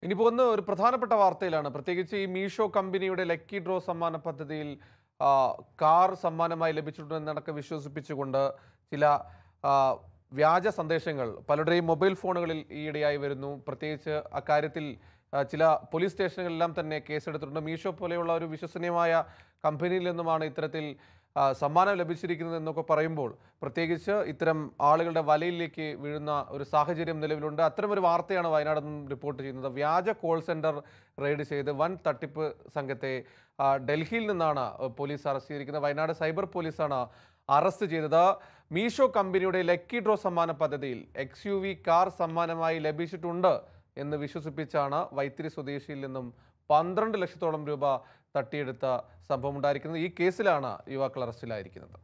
ഇനിയിപ്പോൾ ഒന്ന് ഒരു പ്രധാനപ്പെട്ട വാർത്തയിലാണ് പ്രത്യേകിച്ച് ഈ മീഷോ കമ്പനിയുടെ ലക്കി ഡ്രോ സമ്മാന പദ്ധതിയിൽ ആ, കാർ സമ്മാനമായി ലഭിച്ചിട്ടുണ്ടെന്നടക്കം വിശ്വസിപ്പിച്ചുകൊണ്ട് ചില ആ, വ്യാജ സന്ദേശങ്ങൾ പലരുടെയും മൊബൈൽ ഫോണുകളിൽ ഈയിടെയായി വരുന്നു പ്രത്യേകിച്ച് അക്കാര്യത്തിൽ ആ, ചില പോലീസ് സ്റ്റേഷനുകളിലെല്ലാം തന്നെ കേസെടുത്തിട്ടുണ്ട് മീഷോ പോലെയുള്ള ഒരു വിശ്വസനീയമായ കമ്പനിയിൽ നിന്നുമാണ് ഇത്തരത്തിൽ ആ, സമ്മാനം ലഭിച്ചിരിക്കുന്നത് എന്നൊക്കെ പറയുമ്പോൾ പ്രത്യേകിച്ച് ഇത്തരം ആളുകളുടെ വലയിലേക്ക് വീഴുന്ന ഒരു സാഹചര്യം നിലവിലുണ്ട് അത്തരമൊരു വാർത്തയാണ് വയനാട് നിന്നും റിപ്പോർട്ട് ചെയ്യുന്നത് വ്യാജ കോൾ സെന്റർ റെയ്ഡ് ചെയ്ത് വൻ തട്ടിപ്പ് സംഘത്തെ ആ, ഡൽഹിയിൽ നിന്നാണ് പോലീസ് അറസ്റ്റ് ചെയ്തിരിക്കുന്നത് വയനാട് സൈബർ പോലീസാണ് അറസ്റ്റ് ചെയ്തത് മീഷോ കമ്പനിയുടെ ലക്കി ഡ്രോ സമ്മാന പദ്ധതിയിൽ എക്സ് യു വി കാർ സമ്മാനമായി ലഭിച്ചിട്ടുണ്ട് എന്ന് വിശ്വസിപ്പിച്ചാണ് വൈത്തിരി സ്വദേശിയിൽ നിന്നും പന്ത്രണ്ട് ലക്ഷത്തോളം രൂപ തട്ടിയെടുത്ത സംഭവം ഉണ്ടായിരിക്കുന്നത് ഈ കേസിലാണ് യുവാക്കൾ അറസ്റ്റിലായിരിക്കുന്നത്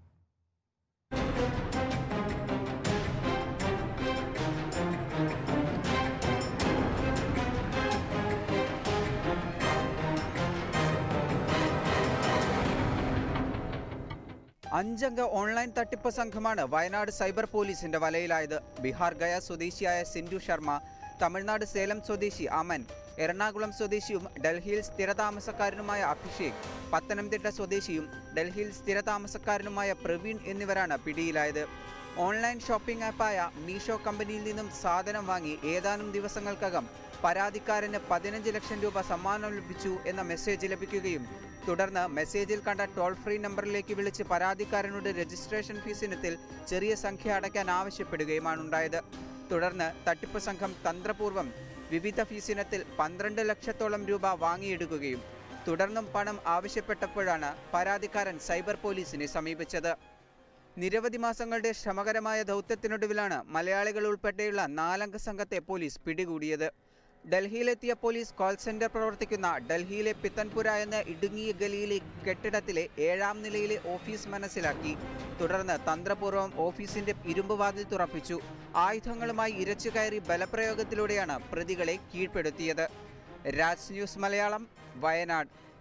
അഞ്ചംഗ ഓൺലൈൻ തട്ടിപ്പ് സംഘമാണ് വയനാട് സൈബർ പോലീസിന്റെ വലയിലായത് ബീഹാർ ഗയ സ്വദേശിയായ സിന്ധു ശർമ്മ തമിഴ്നാട് സേലം സ്വദേശി അമൻ എറണാകുളം സ്വദേശിയും ഡൽഹിയിൽ സ്ഥിരതാമസക്കാരനുമായ അഭിഷേക് പത്തനംതിട്ട സ്വദേശിയും ഡൽഹിയിൽ സ്ഥിരതാമസക്കാരനുമായ പ്രവീൺ എന്നിവരാണ് പിടിയിലായത് ഓൺലൈൻ ഷോപ്പിംഗ് ആപ്പായ മീഷോ കമ്പനിയിൽ നിന്നും സാധനം വാങ്ങി ഏതാനും ദിവസങ്ങൾക്കകം പരാതിക്കാരന് പതിനഞ്ച് ലക്ഷം രൂപ സമ്മാനം ലഭിച്ചു എന്ന മെസ്സേജ് ലഭിക്കുകയും തുടർന്ന് മെസ്സേജിൽ കണ്ട ടോൾ ഫ്രീ നമ്പറിലേക്ക് വിളിച്ച് പരാതിക്കാരനോട് രജിസ്ട്രേഷൻ ഫീസിനത്തിൽ ചെറിയ സംഖ്യ അടയ്ക്കാൻ ആവശ്യപ്പെടുകയുമാണ് ഉണ്ടായത് തുടർന്ന് തട്ടിപ്പ് സംഘം തന്ത്രപൂർവ്വം വിവിധ ഫീസിനത്തിൽ പന്ത്രണ്ട് ലക്ഷത്തോളം രൂപ വാങ്ങിയെടുക്കുകയും തുടർന്നും പണം ആവശ്യപ്പെട്ടപ്പോഴാണ് പരാതിക്കാരൻ സൈബർ പോലീസിനെ സമീപിച്ചത് നിരവധി മാസങ്ങളുടെ ശ്രമകരമായ ദൗത്യത്തിനൊടുവിലാണ് മലയാളികൾ ഉൾപ്പെടെയുള്ള നാലംഗ സംഘത്തെ പോലീസ് പിടികൂടിയത് ഡൽഹിയിലെത്തിയ പോലീസ് കോൾ സെന്റർ പ്രവർത്തിക്കുന്ന ഡൽഹിയിലെ പിത്തൻപുര എന്ന ഇടുങ്ങിയ ഗലിയിലെ കെട്ടിടത്തിലെ ഏഴാം നിലയിലെ ഓഫീസ് മനസ്സിലാക്കി തുടർന്ന് തന്ത്രപൂർവ്വം ഓഫീസിന്റെ ഇരുമ്പ് വാതിൽ തുറപ്പിച്ചു ആയുധങ്ങളുമായി ഇരച്ചു കയറി ബലപ്രയോഗത്തിലൂടെയാണ് പ്രതികളെ കീഴ്പ്പെടുത്തിയത് രാജ് ന്യൂസ് മലയാളം വയനാട്